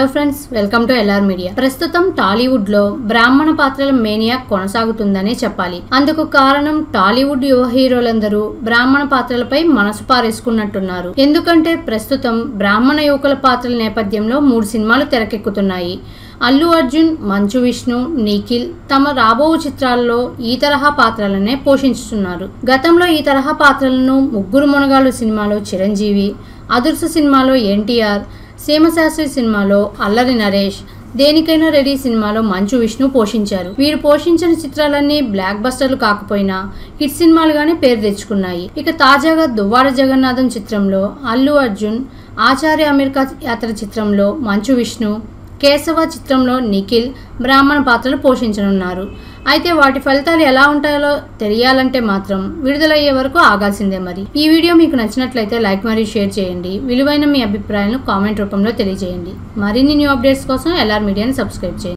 friends welcome to LR Media ప్రస్తుతం టాలీవుడ్ లో బ్రాహ్మణ పాత్రల మేనియా కొనసాగుతుందనే చెప్పాలి అందుకు కారణం టాలీవుడ్ యువ హీరోలందరూ బ్రాహ్మణ పాత్రలపై మనసు పారేసుకున్నట్టున్నారు ఎందుకంటే ప్రస్తుతం బ్రాహ్మణ యువకుల పాత్రల నేపథ్యంలో మూడు సినిమాలు తెరకెక్కుతున్నాయి అల్లు అర్జున్ మంచు విష్ణు నిఖిల్ తమ రాబో చిత్రాల్లో ఈ తరహా పాత్రలనే పోషించుతున్నారు గతంలో ఈ తరహా పాత్రలను ముగ్గురు మునగాళ్ళు సినిమాలో చిరంజీవి అదుర్సు సినిమాలో ఎన్టీఆర్ సీమశాస్త్రి సినిమాలో అల్లరి నరేష్ దేనికైనా రెడీ సినిమాలో మంచు విష్ణు పోషించారు వీరు పోషించిన చిత్రాలన్నీ బ్లాక్ బస్టర్లు కాకపోయినా హిట్ సినిమాలుగానే పేరు తెచ్చుకున్నాయి ఇక తాజాగా దువ్వాడ జగన్నాథం చిత్రంలో అల్లు అర్జున్ ఆచార్య అమెరికా యాత్ర చిత్రంలో మంచు విష్ణు కేశవ చిత్రంలో నిఖిల్ బ్రాహ్మణ పాత్రలు పోషించనున్నారు అయితే వాటి ఫలితాలు ఎలా ఉంటాయో తెలియాలంటే మాత్రం విడుదలయ్యే వరకు ఆగాల్సిందే మరి ఈ వీడియో మీకు నచ్చినట్లయితే లైక్ మరియు షేర్ చేయండి విలువైన మీ అభిప్రాయాలను కామెంట్ రూపంలో తెలియజేయండి మరిన్ని న్యూ అప్డేట్స్ కోసం ఎల్ఆర్ మీడియాని సబ్స్క్రైబ్ చేయండి